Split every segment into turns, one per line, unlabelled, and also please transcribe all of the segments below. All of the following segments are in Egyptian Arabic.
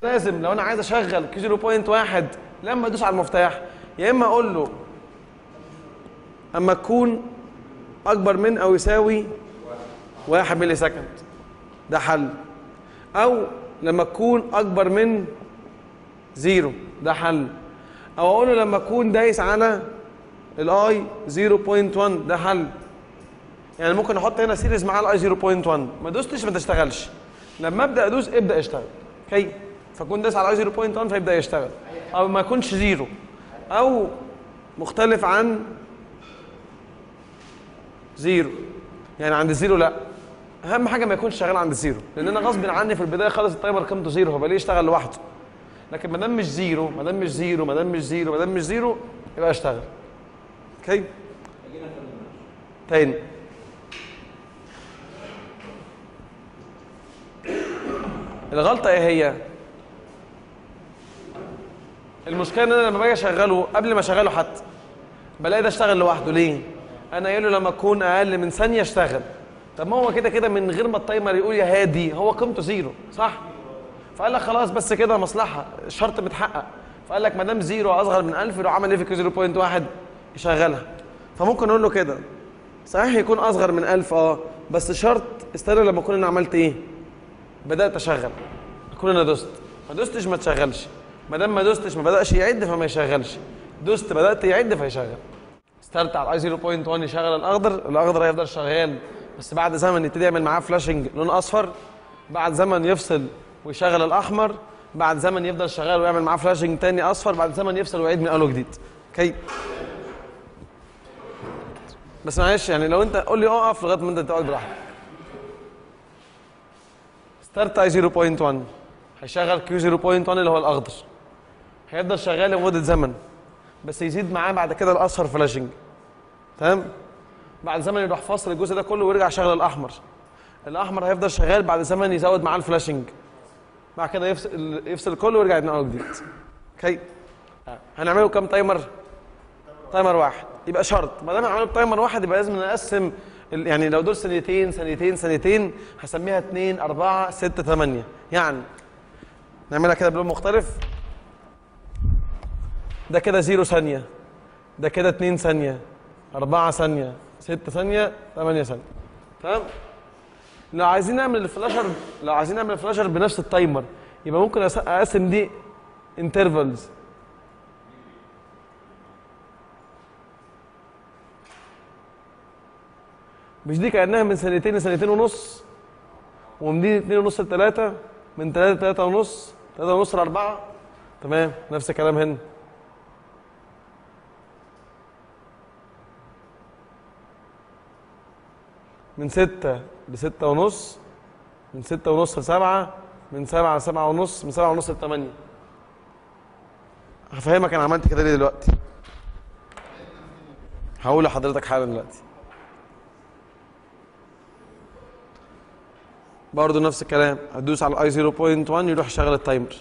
لازم لو انا عايز اشغل كيو 0.1 لما ادوس على المفتاح يا اما اقول له اما تكون اكبر من او يساوي 1 ملي سكند ده حل او لما تكون اكبر من زيرو ده حل او اقول له لما اكون دايس على الاي 0.1 ده حل يعني ممكن احط هنا سيريز مع الاي 0.1 ما دوستش ما تشتغلش لما ابدا ادوس ابدا اشتغل اوكي فاكون داس على الاي 0.1 فيبدا يشتغل او ما يكونش زيرو او مختلف عن زيرو يعني عند الزيرو لا اهم حاجه ما يكونش شغال عند الزيرو لان انا غصب عني في البدايه خالص التايمر قيمته زيرو هو ليه يشتغل لوحده لكن ما دام مش زيرو ما دام مش زيرو ما دام مش زيرو ما دام مش زيرو يبقى اشتغل اوكي تاني الغلطه ايه هي المشكله ان انا لما باجي اشغله قبل ما اشغله حتى بلاقي ده اشتغل لوحده ليه انا قايل له لما اكون اقل من ثانيه اشتغل طب ما هو كده كده من غير ما التايمر يقول يا هادي هو قيمته زيرو صح فقال لك خلاص بس كده مصلحه الشرط متحقق فقال لك ما دام زيرو اصغر من 1000 لو عمل ايه في كيو 0.1 يشغلها فممكن اقول له كده صحيح يكون اصغر من 1000 اه بس شرط استنى لما اكون انا عملت ايه بدات اشغل اكون انا دوست ما دوستش ما تشغلش ما دام ما دوستش ما بداش يعد فما يشغلش دوست بدات يعد فيشغل ستارت على الاي 0.1 يشغل الاخضر الاخضر هيفضل شغال بس بعد زمن يبتدي يعمل معاه فلاشنج لون اصفر بعد زمن يفصل ويشغل الاحمر بعد زمن يفضل شغال ويعمل معاه فلاشنج تاني اصفر بعد زمن يفصل ويعيد من اول وجديد اوكي بس معلش يعني لو انت قول لي اقف لغايه ما انت تقعد براحتك ستارت اي 0.1 هيشغل كيو 0.1 اللي هو الاخضر هيفضل شغال لمده زمن بس يزيد معاه بعد كده الاصفر فلاشنج تمام بعد زمن يروح فاصل الجزء ده كله ويرجع يشغل الاحمر الاحمر هيفضل شغال بعد زمن يزود معاه الفلاشنج بعد كده يفصل يفصل كله ويرجع من اول جديد اوكي هنعمله كام تايمر تايمر واحد يبقى شرط ما دام هنعمله بتايمر واحد يبقى لازم نقسم ال- يعني لو دول ثانيتين ثانيتين ثانيتين هسميها 2 4 6 8 يعني نعملها كده بلون مختلف ده كده زيرو ثانية ده كده 2 ثانية 4 ثانية 6 ثانية 8 ثانية تمام لو عايزين نعمل الفلاشر لو عايزين نعمل الفلاشر بنفس التايمر يبقى ممكن أس- اقسم دي انترفلز مش دي كانها من سنتين لسنتين ونص ومن دي اتنين ونص لتلاتة من تلاتة لتلاتة ونص تلاتة ونص لأربعة تمام نفس الكلام هنا من ستة لستة ونص من ستة ونص لسبعة من سبعة لسبعة ونص من سبعة ونص لتمانية هفهمك أنا عملت كده ليه دلوقتي هقول لحضرتك حالا دلوقتي برضه نفس الكلام هتدوس على الاي 0.1 يروح يشغل التايمر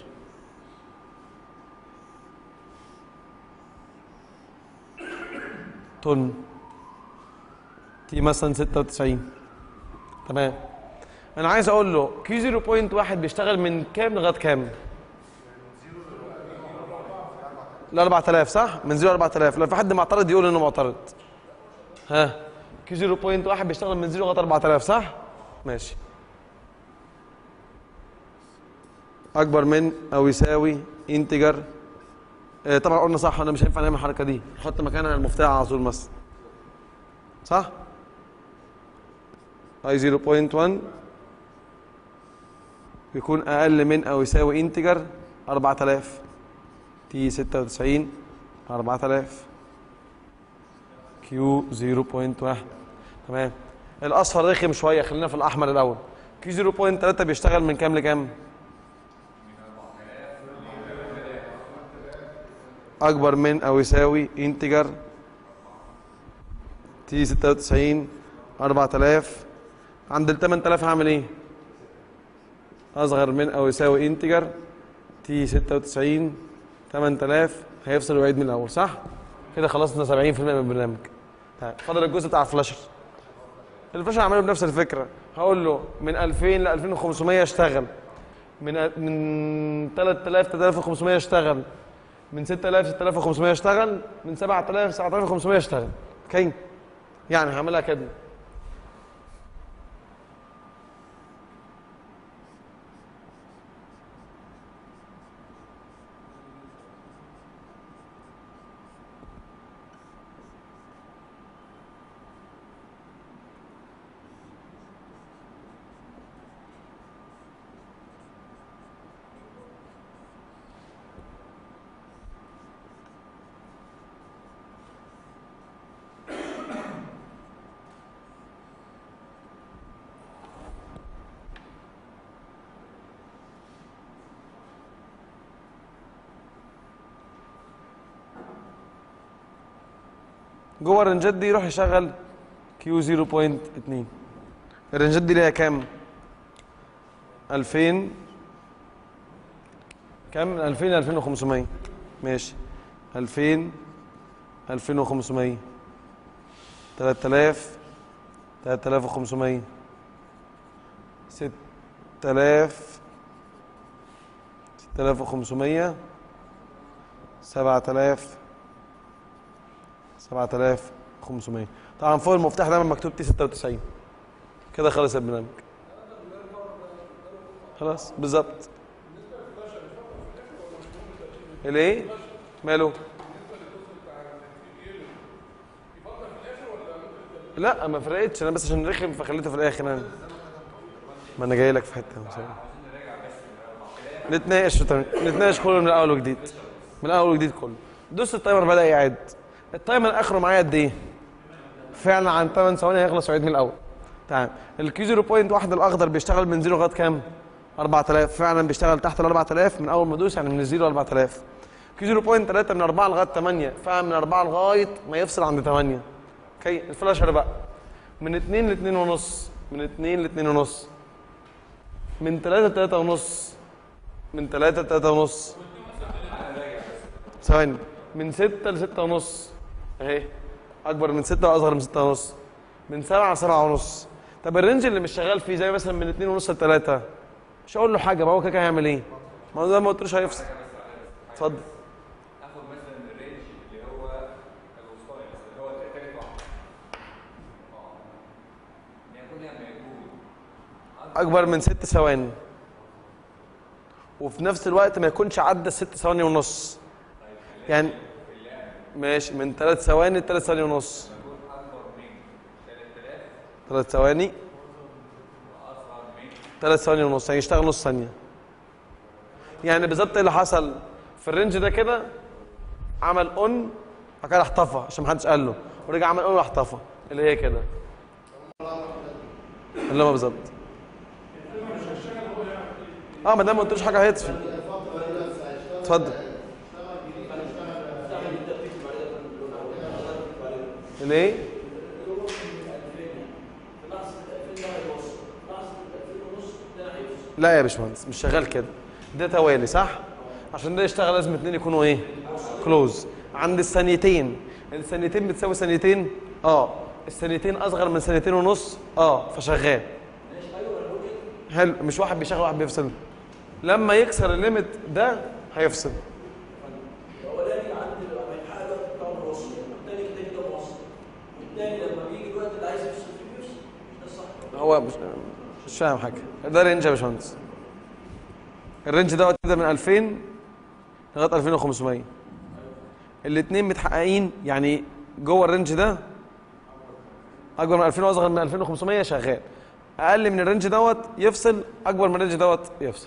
طن تي مثلا 96 تمام انا عايز اقول له كيو 0.1 بيشتغل من كام لغايه كام؟ ل 4000 صح؟ من 0 ل 4000 لو في حد معترض يقول انه معترض ها كيو 0.1 بيشتغل من 0 لغايه 4000 صح؟ ماشي اكبر من او يساوي انتجر آه طبعا قلنا صح انا مش هينفع نعمل الحركه دي نحط مكانها المفتاح على طول مثلا صح اي 0.1 يكون اقل من او يساوي انتجر 4000 تي 96 4000 كيو 0.1 تمام الاصفر رخم شويه خلينا في الاحمر الاول كيو 0.3 بيشتغل من كام لكام اكبر من او يساوي انتجر تي 96 4000 عند ال 8000 هعمل ايه اصغر من او يساوي انتجر تي 96 8000 هيفصل ويعيد من الاول صح كده خلصنا 70% من البرنامج طيب فاضل الجزء بتاع الفلاشر الفلاشر هعمله بنفس الفكره هقول له من 2000 ل 2500 اشتغل من من 3000 3500 اشتغل من 6000 6500 اشتغل من 7000 7500 اشتغل اوكي يعني هعملها كده جوه الرنجات دي يروح يشغل كيو 0.2 الرنجات دي ليها كام 2000 كام من 2000 ل 2500 ماشي 2000 2500 3000 3500 6000 6500 7000 7500 طبعا فوق المفتاح دايما مكتوب تي 96 كده خلص البرنامج خلاص بالظبط الايه ماله لا ما فرقتش انا بس عشان رخم فخليته في الاخر انا ما انا جاي لك في حته مساء. نتناقش نتناقش كله من الاول وجديد من الاول وجديد كله دوس التايمر بدا يعد التايمر اخره معايا قد ايه فعلا عن 8 ثواني هيخلص ويعيد من الاول تمام الكيو 0.1 الاخضر بيشتغل من 0 لغايه كام 4000 فعلا بيشتغل تحت ال 4000 من اول ما ادوس يعني من 0 ل 4000 كيو 0.3 من 4 لغايه 8 فعلا من 4 لغايه ما يفصل عند 8 اوكي الفلاشر بقى من 2 ل 2 ونص من 2 ل 2 ونص من 3 ل 3 ونص من 3 ل 3 ونص ثواني من 6 ل 6 ونص اهي اكبر من 6 واصغر من 6 ونص من 7 ل 7 ونص طب الرينج اللي مش شغال فيه زي مثلا من 2 ونص ل 3 مش هقول له حاجه ما هو كده كده هيعمل ايه؟ ما هو زي ما قلتلوش هيفصل اتفضل
اخد مثلا الرينج اللي هو الوسطاني مثلا اللي هو تالت واحد اه يعني كل ما يكون
اكبر من 6 ثواني وفي نفس الوقت ما يكونش عدى 6 ثواني ونص يعني ماشي من 3 ثواني ل 3 ثواني ونص 3 ثواني 3 ثواني ونص يعني يشتغل نص ثانيه يعني بالظبط ايه اللي حصل في الرينج ده كده عمل اون بعد كده راح طفى عشان ما حدش قال له ورجع عمل اون وراح طفى اللي هي كده اللي هو بالظبط اه ما دام ما قلتلوش حاجه هيطفي اتفضل ليه؟ لا يا باشمهندس مش شغال كده ده توالي صح؟ عشان ده يشتغل لازم اتنين يكونوا ايه؟ كلوز عند الثانيتين الثانيتين بتساوي ثانيتين اه الثانيتين اصغر من ثانيتين ونص اه فشغال حلو مش واحد بيشغل واحد بيفصل لما يكسر الليمت ده هيفصل
الاولاني عند الحاله بتاع الرص والثاني كده كده وصل والثاني لما بيجي الوقت اللي عايز يفصل فيه بيفصل مش ده صح
هو مش, مش فاهم حاجه ده رينج يا باشمهندس الرينج دوت كده من 2000 لغايه 2500 الاثنين متحققين يعني جوه الرينج ده اكبر من 2000 واصغر من 2500 شغال اقل من الرينج دوت يفصل اكبر من الرينج دوت يفصل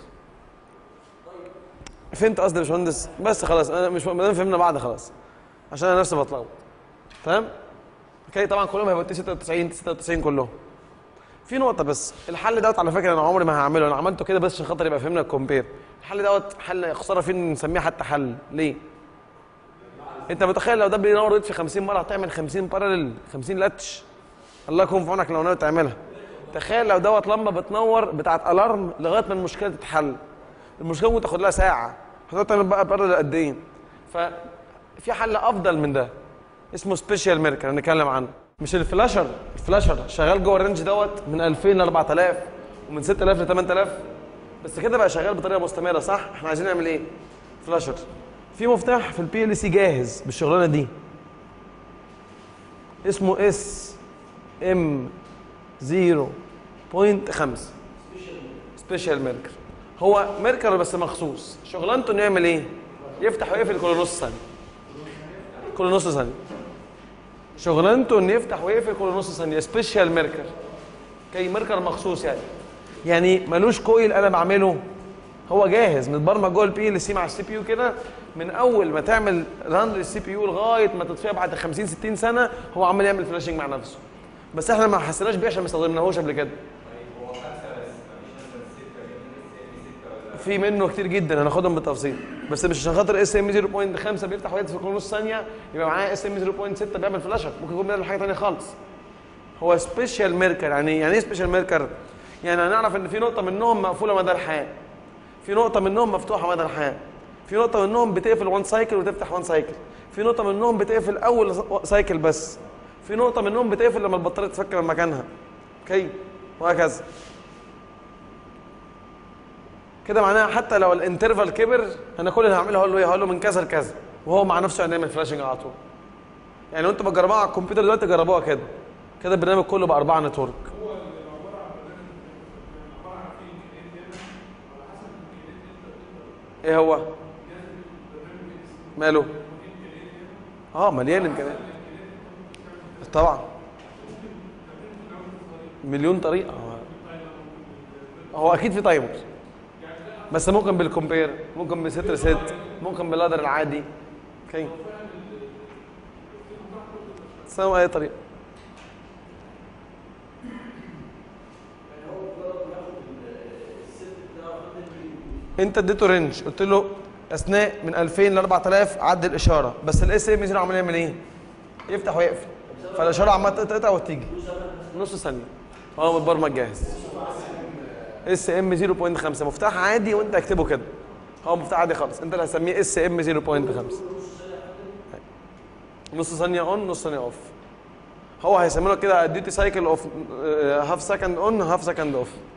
فهمت قصدي يا باشمهندس بس خلاص انا مش ما دام فهمنا بعض خلاص عشان انا نفسي بتلخبط تمام اوكي طبعا كلهم هيبقوا 96 96 كلهم في نقطة بس الحل دوت على فكرة أنا عمري ما هعمله أنا عملته كده بس عشان خاطر يبقى فهمنا الكومبير الحل دوت حل خسارة فيه نسميه حتى حل ليه؟ أنت متخيل لو ده بينور يطفي 50 مرة هتعمل 50 بارلل 50 لاتش الله يكون في عونك لو ناوي تعملها تخيل لو دوت لمبة بتنور بتاعت ألارم لغاية ما المشكلة تتحل المشكلة ممكن تاخد لها ساعة هتقعد تعمل بقى بارلل قد إيه؟ ففي حل أفضل من ده اسمه سبيشال ميركر هنتكلم عنه مش الفلاشر الفلاشر شغال جوه الرينج دوت من 2000 ل 4000 ومن 6000 ل 8000 بس كده بقى شغال بطريقه مستمره صح احنا عايزين نعمل ايه فلاشر في مفتاح في البي ال سي جاهز بالشغلانه دي اسمه اس ام 0.5 سبيشال ميركر هو ميركر بس مخصوص شغلانته انه يعمل ايه يفتح ويقفل كل نص ثانيه كل نص ثانيه شغلانته انه يفتح ويقفل كل نص ثانيه سبيشال ميركر كي ميركر مخصوص يعني يعني ملوش كويل انا بعمله هو جاهز متبرمج جوه البي ال سي مع السي بي يو كده من اول ما تعمل ران للسي بي يو لغايه ما تطفيها بعد 50 60 سنه هو عمال يعمل فلاشنج مع نفسه بس احنا ما حسيناش بيه عشان ما استخدمناهوش قبل كده
طيب هو خمسه بس مفيش مثلا سته منهم اس ام 6 ولا
في منه كتير جدا هناخدهم بالتفصيل بس مش عشان خاطر اس ام 0.5 بيفتح ويقفل في كل نص ثانيه يبقى معاه اس ام 0.6 بيعمل فلاشر ممكن يكون بيعمل حاجه ثانيه خالص هو سبيشال ميركر يعني يعني ايه سبيشال ميركر يعني هنعرف ان في نقطه منهم مقفوله مدى الحياه في نقطه منهم مفتوحه مدى الحياه في نقطه منهم بتقفل وان سايكل وتفتح وان سايكل في نقطه منهم بتقفل اول سايكل بس في نقطه منهم بتقفل لما البطاريه تتفك من مكانها اوكي وهكذا كده معناها حتى لو الانترفال كبر انا كل اللي هعمله هقول له ايه هقول له من كذا لكذا وهو مع نفسه هيعمل فلاشنج على طول يعني لو انتوا بتجربوها على الكمبيوتر دلوقتي جربوها كده كده البرنامج كله باربعه نتورك ايه هو ماله اه مليان امكانيات طبعا مليون طريقه هو اكيد في تايمر بس ممكن بالكومبير ممكن بست ريسيت ممكن باللادر العادي اوكي تسوي اي طريقه
يعني هو مجرد ما ياخد الست بتاعه خد
انت اديته رينج قلت له اثناء من 2000 ل 4000 عدل الاشاره بس الاس ام 0 عمال يعمل ايه؟ يفتح ويقفل فالاشاره عماله تقطع وتيجي نص ثانيه هو متبرمج جاهز اس ام 0.5 مفتاح عادي وانت اكتبه كده هو مفتاح عادي خالص انت اللي هتسميه اس ام 0.5 نص ثانيه اون نص ثانيه اوف هو هيسمي لك كده ديوتي سايكل اوف هاف سكند اون هاف سكند اوف